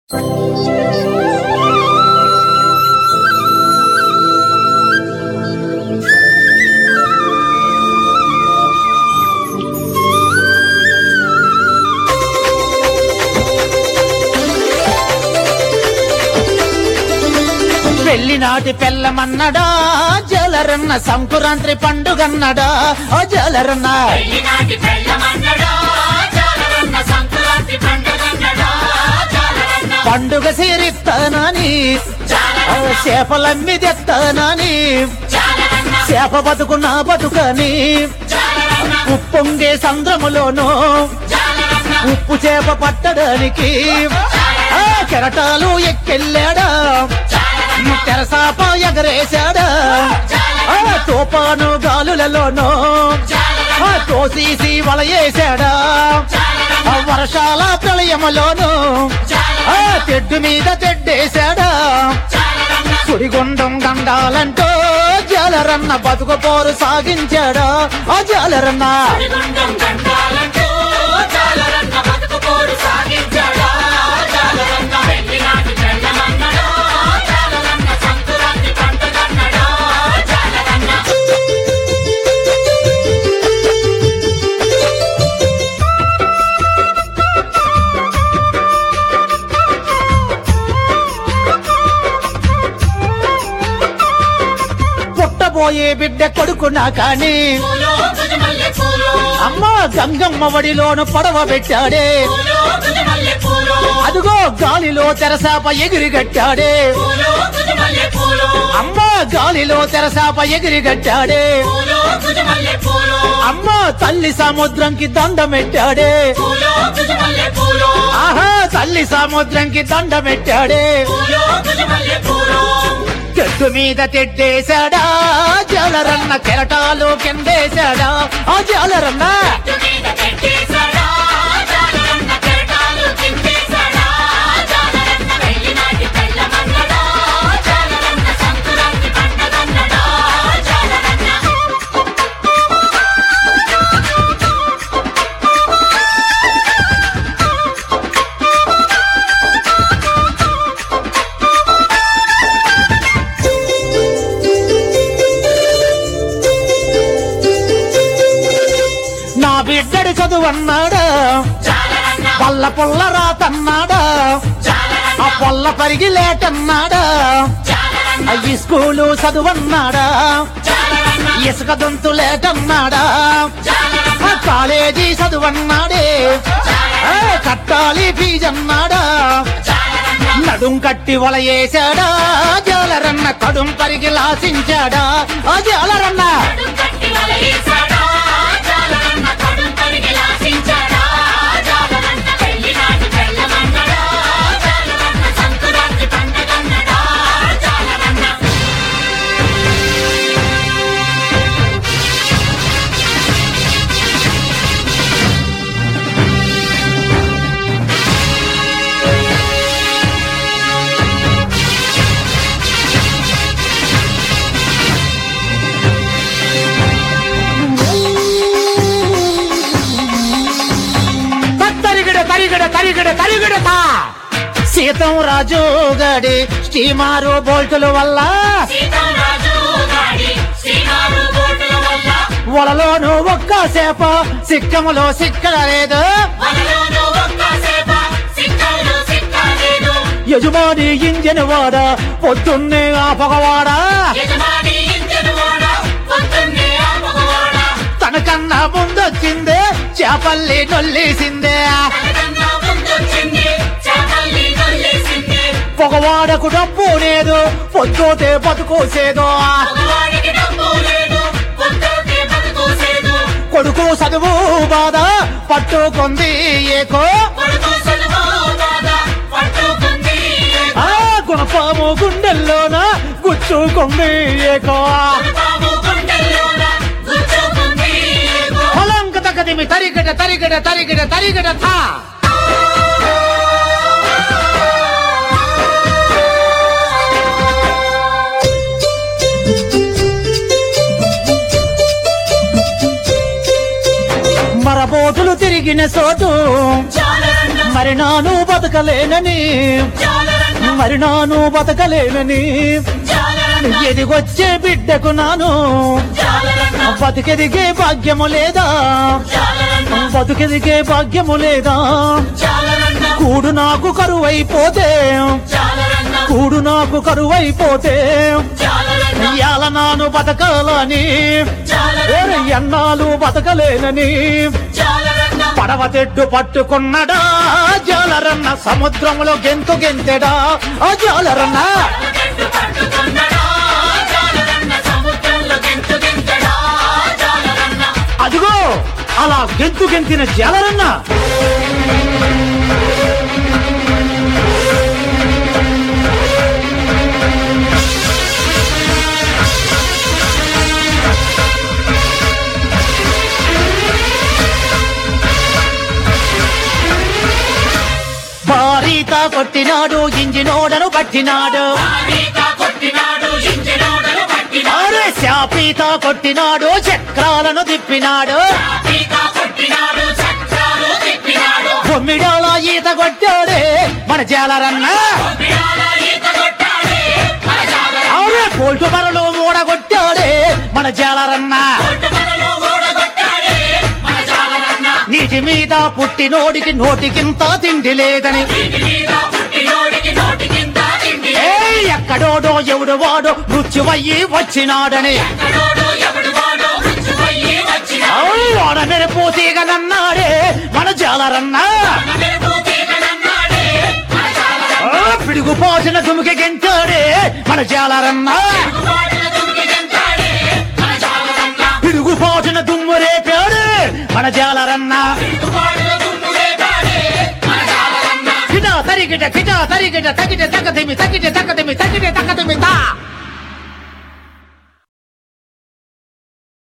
పెళ్లినాటి పెళ్ళమన్నడా జలరన్న సంకురాంత్రి పండుగన్నడా ఓ జలరన్న పెళ్లినాటి పెళ్ళమన్నడా జాలరన్న సంక్రాంతి పండుగన్నడా జాలరన్న పండుగ సీరిస్తానని ఓ చేపలమ్మి తెస్తానని జాలరన్న చేప బతుకు నా బతుకని జాలరన్న ఉప్పొంగే సంద్రములోనూ జాలరన్న ఉప్పు చేప పట్టడానికి ఆ కెరటాలు ఎక్కెళ్ళాడా ఈ తెరసాప ఎగరేశాడా ఆ తుఫాను గాలులలోనూ ఆ తోసీసి వలయేశాడా ఆ వర్షాల ప్రళయములోను ఆ తెడ్డు మీద తెడ్డేశాడా సుడిగుండం గండాలంటూ జాలరన్న బతుకు పోరు సాగించాడా ఆ జాలరన్న గుండం గంటాలంటూ జాలరన్న బతుకు పోరు సాగించాడా జాలరన్న పెళ్లినాటి పెళ్ళమన్నడా జాలరన్న సంక్రాంతి పండుగన్నడా జాలరన్న పుట్టబోయే బిడ్డ కొడుకునా కాని పూలో గుజమల్లె పూలో అమ్మ గంగమ్మ వడిలోను పడవ పెట్టాడే పూలో గుజమల్లె పూలో అదుగో గాలిలో తెరసాప ఎగిరిగట్టాడే పూలో గుజమల్లె పూలో అమ్మ గాలిలో తెరసాప ఎగిరిగట్టాడే పూలో గుజమల్లె పూలో అమ్మ తల్లి సముద్రంకి దండమెట్టాడే పూలో గుజమల్లె పూలో ఆహా తల్లి సముద్రంకి దండమెట్టాడే పూలో గుజమల్లె పూలో చెట్టు మీద తెడ్డేశాడా జలరన్న కెరటాలు కిందేశాడా ఆ జలరన్న చెట్టు మీద పెట్టేశాడా జాలరన్న కెరటాలు చింపేశాడా జాలరన్న వెళ్ళినాటి పెళ్ళమన్నడా జాలరన్న సంక్రాంతి పండగన్నడా జాలరన్న నా బిడ్డడి చదువన్నాడా జాలరన్న పల్ల పుల్ల రాతన్నాడా జాలరన్న ఆ పొల్ల పరిగి లేటన్నాడా జాలరన్న ఈ స్కూలు చదువన్నాడా జాలరన్న ఇసుక దొంతు లేటన్నాడా జాలరన్న ఆ కాలేజీ చదువన్నాడే ఆ కట్టాలి ఫీజన్నాడా జాలరన్న నడుం కట్టి వలయేశాడా జాలరన్న కడుం పరిగి లాసించాడా ఆ జాలరన్న కడుం కట్టి వలయేశాడా జాలరన్న కడుం కడిగి లాసించాడా జాలరన్న పెళ్లినాటి పెళ్ళమన్నడా జాలరన్న సంక్రాంతి పండగన్నడా జాలరన్న తరిగిడ తరిగిడ తరిగిడ తరిగిడతా సీతం రాజు గడి స్టీమారు బోల్టుల వల్ల సీతారాజు గాడి శ్రీనారు బోటుల వల్ల వలలోను ఒక్క సేప సిక్కములో సిక్కలేదు వలలోనూ ఒక్కసేప సిక్కలు సిక్కలేదు యజమాని ఇంజన్ వాడ పొద్దున్నే ఆ పగవాడా యజమాని ఇంజను వాడ పొద్దున్నే ఆ మగవాడ తనకన్నా ముందొచ్చిందే చేపల్లి నొల్లేసిందే తనకన్నా ముందొచ్చింది చేపల్ని నొల్లేసింది పొగవాడకు డబ్బు లేదు పొద్దుతే బతుకోసేదో మగవాడికి డబ్బు లేదు పొద్దున్నే బతుకోసేదు కొడుకు చదువు బాధ పట్టుకుంది ఏకో కొడుకు సులువు బాధ పట్టుకుంది ఆ గుణపాము గుండెల్లోన గుచ్చుకుంది ఏకో బాబు గుండెల్లోన గుచ్చుకుంది పొలంక తగ్గదిమి తరిగడ తరిగడ తరిగడ తరిగడ థా మరబోటులు తిరిగిన చోటు జాలరన్న మరి నాను బతకలేనని జాలరన్న మరి నాను బతకలేనని జాలరన్న ఎదిగొచ్చే బిడ్డకు నాను జాలరన్న బతికెదిగే భాగ్యము లేదా జాలరన్న బతుకెదిగే భాగ్యము లేదా జాలరన్న కూడు నాకు కరువైపోతే జాలరన్న కూడు నాకు కరువైపోతే జాలరన్న ఇయాల నాను బతకాలని జాలరన్న వేరే ఎన్నాళ్ళు బతకలేనని జాలరన్న పడవ తెడ్డు పట్టుకున్నడా జాలరన్న సముద్రంలో గెంతు గెంతెడా ఆ జాలరన్న గెంటు పట్టుకున్నడా జాలరన్న సముద్రంలో గెంతు గెంతడా జాలరన్న అదిగో అలా గెంతు గెంతిన జాలరన్న భారీత కొట్టినాడు ఇంజినోడను పట్టినాడు ఆరీత కొట్టినాడు ఇంజనోడలు పట్టినాడు అరే శాపీత కొట్టినాడు చక్రాలను తిప్పినాడు ఆరీత కొట్టినాడు చక్రాలు తిప్పినాడు బొమ్మిడాల ఈత కొట్టాడే మన జాలరన్న బిడాల ఈత కొట్టాడే మన జాలరన్న అరే పోల్టు బరలు మూడగొట్టాడే మన జాలరన్న కొట్టుమలలో ఓడగొట్టాడే మన జాలరన్న నీటి మీద పుట్టినోడికి నోటికింత తిండి లేదని ఇంటి మీద పుట్టినోడికి నోటి కింద తిండి ఏ ఎక్కడోడో ఎవడు వాడో మృత్యువయ్యి వచ్చినాడని ఎక్కడోడు ఎవడు వాడో మృత్యువయ్యి వచ్చినా వాడ మెరుపు తీగనన్నాడే మన జాలరన్న మెరుపు తీగనన్నాడే మన జాలరన్న ఆ, పిడుగు పోసిన దుమికి గెంటాడే మన జాలరన్న వాడిన దుమ్కి గెంతాడే మన జాలరన్న పిడుగు పోసిన దుమ్ము రేపాడే మన జాలరన్న వాడిన దుమ్ము రేపాడే మన జాలరన్న కిట తరిగిట కిట తరిగిట తగిట తగదిమి తగిట తగదిమి తగిట తగదిమి తా